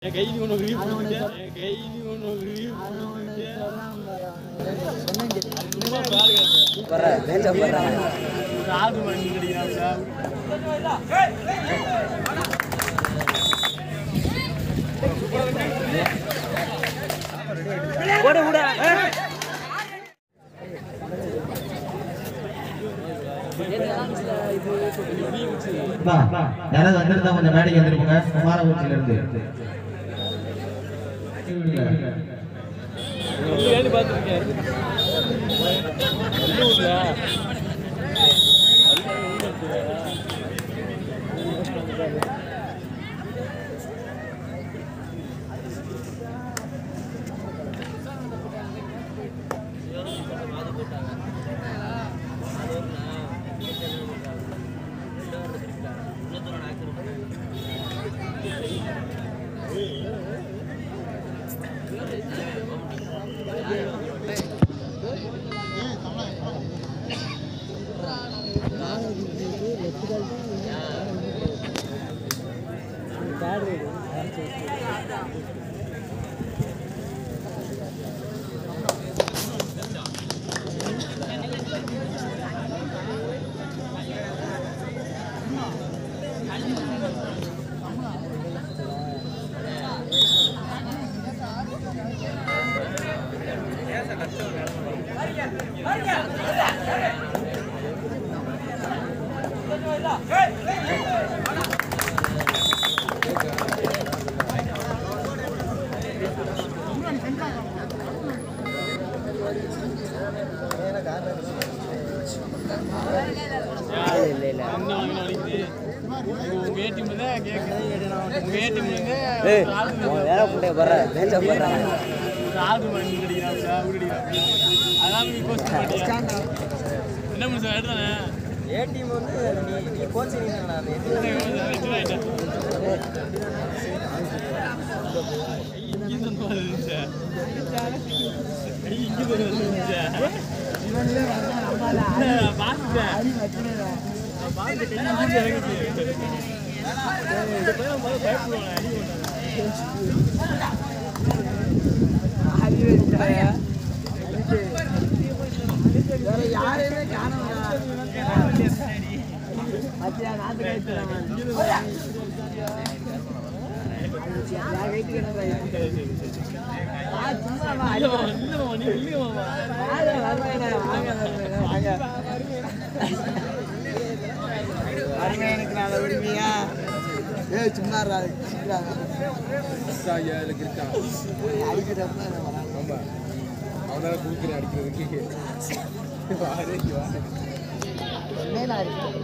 கைலி ஒன்று ரிவ்யூ கொடுத்துட்டேன் கைலி ஒன்று ரிவ்யூ சும்மா பாருங்க ஆடு பண்ணி கிடைக்கிறாங்க வா, யாராவது வந்திருந்தா கொஞ்சம் மேடைக்கு வந்துருப்போங்க குமாரகுச்சியில இருந்து ஏன்னு பார்த்துருக்கேன் உள்ளூர்ல உங்க ஏடிஎம் தான் கேட்குறேன் உங்க ஏடிஎம்ல வேற புண்டைய போடுற பேச்ச போடுறாங்க ஆடு பண்ணி கிடைக்கிறாங்க அடிக்கிறாங்க அதான் நீ கோச் பண்ணியா என்ன பண்ணி சார் எடுத்தானே ஏடிஎம் வந்து நீ நீ கோச்சிங் இங்கே வந்து வந்துருந்துச்சு இங்கே வந்து வந்துருந்துச்சு பார்த்துட்டேன் நான் பார்த்து கை இங்கே இறங்குச்சு இந்த பையன் முதல்ல பயப்படுவானே அடி யாரையுமே காணவா மத்தியா நாட்டு எனக்கு நல்ல விடுவியா ஏ சும்மா அடிக்கிறப்ப அவனால கொடுக்குறேன் அடிக்கிறதுக்கு வாரே வா மேல இருக்கு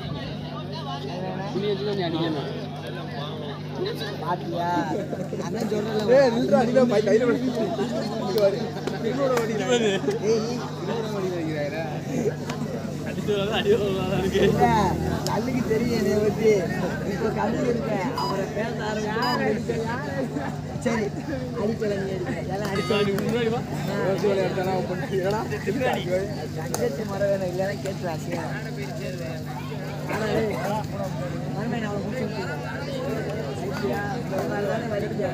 பாத்தியா அண்ணன் சொல்றல ஏய் நில்றா அடிடா பை கையில வச்சு இங்க வரு இன்னொரு வடி ஏய் இன்னொரு வடி வைக்கிறாரா அடிச்சு வரலாம் அடி வரலாம் இருக்கு இல்ல, கல்லுக்கு தெரியும் என்னை பத்தி இப்ப கல்லு இருக்கேன் அவரை பேச ஆரம்பிச்சா சரி அடிக்கல நீ அடிக்க. இதெல்லாம் அடிக்க நீ முன்னாடி வா யோசி விளையாடுறானா பண்ணி ஏடா தங்கச்சி முறை வேணும் இல்லைன்னா கேட்டு அசியம் ஆனா டேய், மறுமை நான் அவளை முடிச்சு விட்டுருக்கேன். சரியா? ஒரு நாள் தானே வலிக்குது.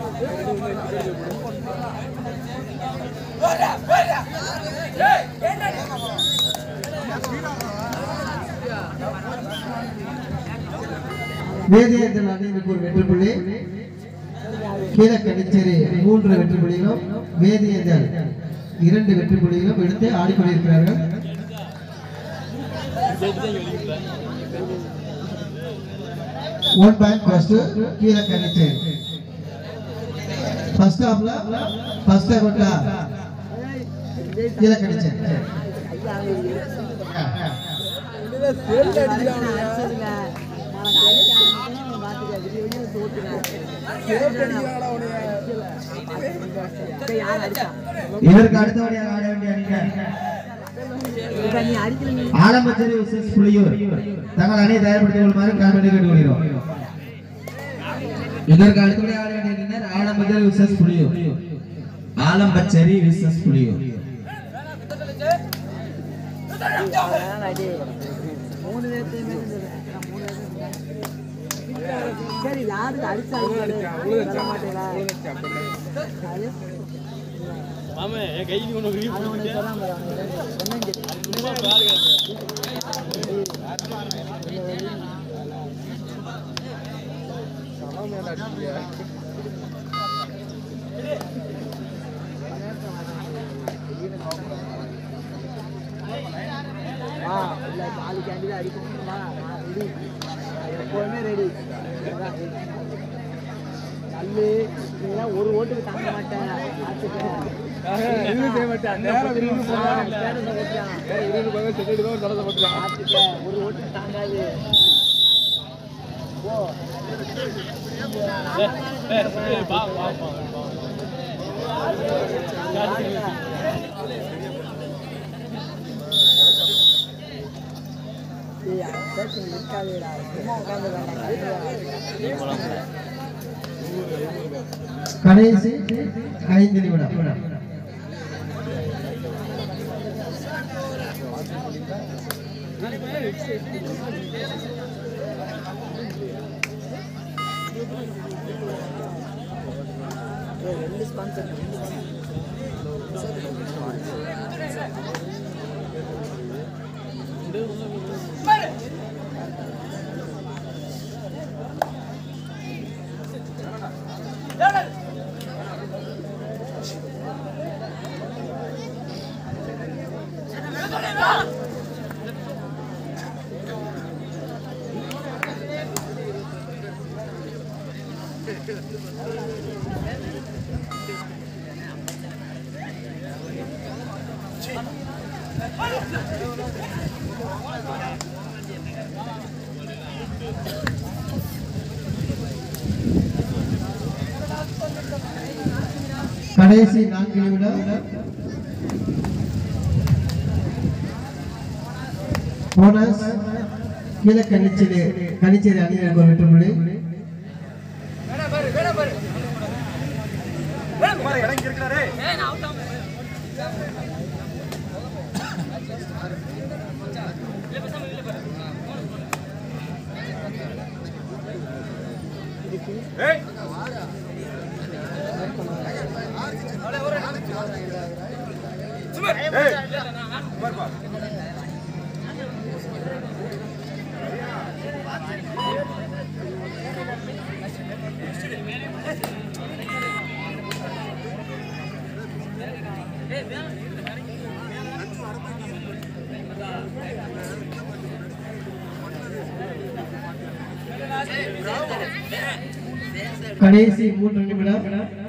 வேதியத்தில் அணிவுக்கு ஒரு வெற்றி புள்ளி கீழக்கணிச்சேரி மூன்று வெற்றி புள்ளிகளும் வேதியதல் இரண்டு வெற்றி புள்ளிகளும் எடுத்து ஆடிக்கொண்டிருக்கிறார்கள் one point first Keezhakanicheri first ஹாஃப்ல ஃபர்ஸ்ட் கொண்டா கீழக்கணிச்சேரி ஐயா, அவன் இதற்கு அடுத்தபடியாக ஆட வேண்டிய அணிகள் ஆலம்பச்சேரி விசஸ் புலியூர் தங்கள் அணியை தயார்படுத்திக் கொள்ளுமாறு கால்வெளி கேட்டுக்கொள்கிறோம் இதற்கு அடுத்தபடியாக ஆட வேண்டிய அணியினர் ஆலம்பச்சேரி விசஸ் புலியூர் ஆலம்பச்சேரி விசஸ் புலியூர் மூணு பேர்த்தையுமே மூணு சரி யாருக்கு அடிச்சாங்க சொல்ல மாட்டீங்களா அது மாமே என் கைக்கு ஒன்று விரிவு அவன் உனக்கு சொல்லாம பாரு, அவனுக்கு சொன்னேன் கேட்டு. சும்மா பாருங்க வா இல்லை காலு கேண்டி தான் அடிக்கணும் வா நான் ரெடி எப்போதுமே ரெடி கல்லு இதெல்லாம் ஒரு ஓட்டுக்கு தாங்க மாட்டேன் பார்த்துட்டேன் எதுவும் செய்ய மாட்டேன் நேரம் விரும்பி போனான் ஸ்டேட்டஸை போட்டான் இருபது பக்கம் செட்டு ஒரு தடவை போட்டுருவான் பார்த்துக்க ஒரு ஓட்டுக்கு தாங்காது ஓ பா பா பா ஏய், அசத்து இருக்காதேடா. சும்மா உட்கார்ந்து வேண்டாம். கடைசி ஐந்து நிமிடம் ஏய், ரெண்டு sponsor, ரெண்டு sponsor. கடைசி நான்கு நிமிடம் போனஸ் கீழே கணிச்சது கணிச்சது அணியினருக்கு ஒரு வெற்றி புள்ளி கடைசி மூன்று நிமிடம்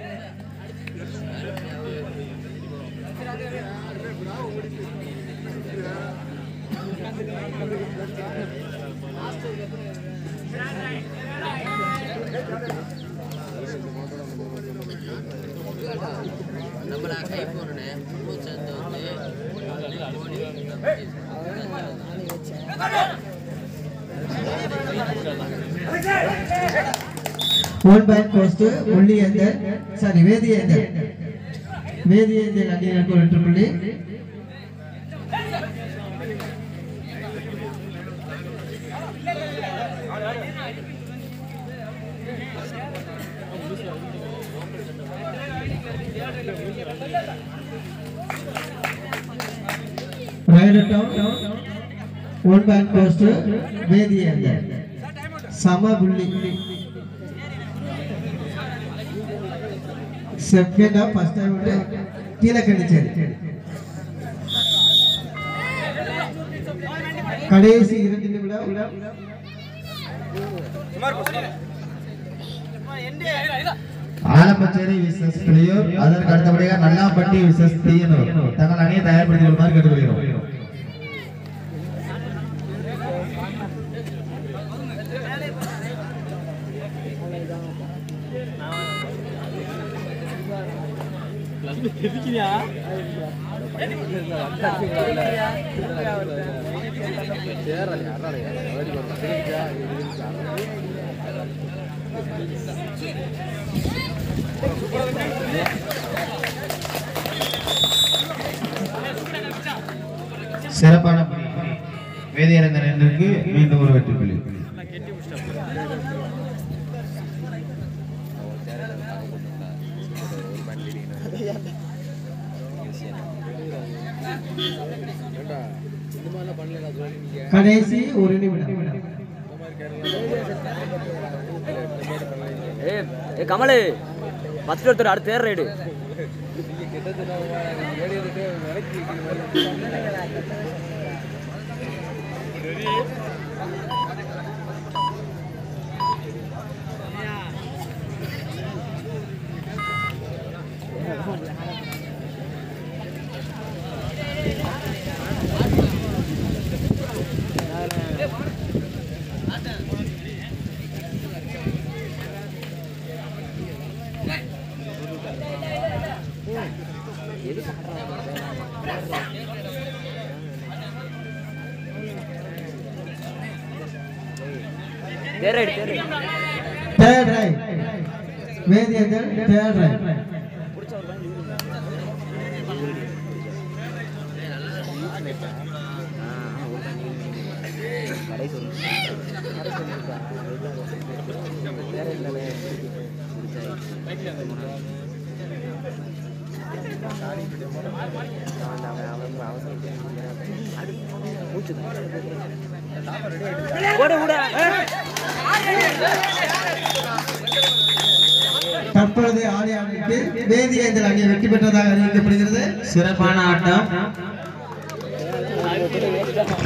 ஒன் பாயிண்ட் கோஸ்ட் ஒல்லியந்தர் சாரி வேதியந்தர் வேதியந்தர் அணியினருக்கு ஒரு வெற்றி புள்ளி ரைடர் டவுன் ஒன் பாயிண்ட் கோஸ்ட் வேதியந்தர் சம புள்ளி செகண்ட் ஆஃப் ஃபர்ஸ்ட் டைம் விட்டு கீழே கணிச்சது கடைசி இரண்டு நிமிடம் ஆலம்பச்சேரி விசஸ் பிள்ளையூர் அதற்கு அடுத்தபடியாக நல்லாம்பட்டி விசஸ் தீயனூர் தங்கள் அணியை தயார்படுத்திக் கொள்ளுமாறு கேட்டுக்கொள்கிறோம் எதுக்கியா சிறப்பான பணி வேதியரங்கன் என்றிற்கு மீண்டும் ஒரு வெற்றி புள்ளி கெட்டி முடிச்சிட்டா கடைசி ஒரு நிமிடம் ஏ ஏ கமலு பத்து ஒருத்தர் அடுத்த third raid third raid third raid third raid வேதியங்கள் தேர்ட் ரைட் ஓட விட தற்பொழுது ஆடி ஆடிட்டு வேதியங்கள் அணி வெற்றி பெற்றதாக அறிவிக்கப்படுகிறது சிறப்பான ஆட்டம்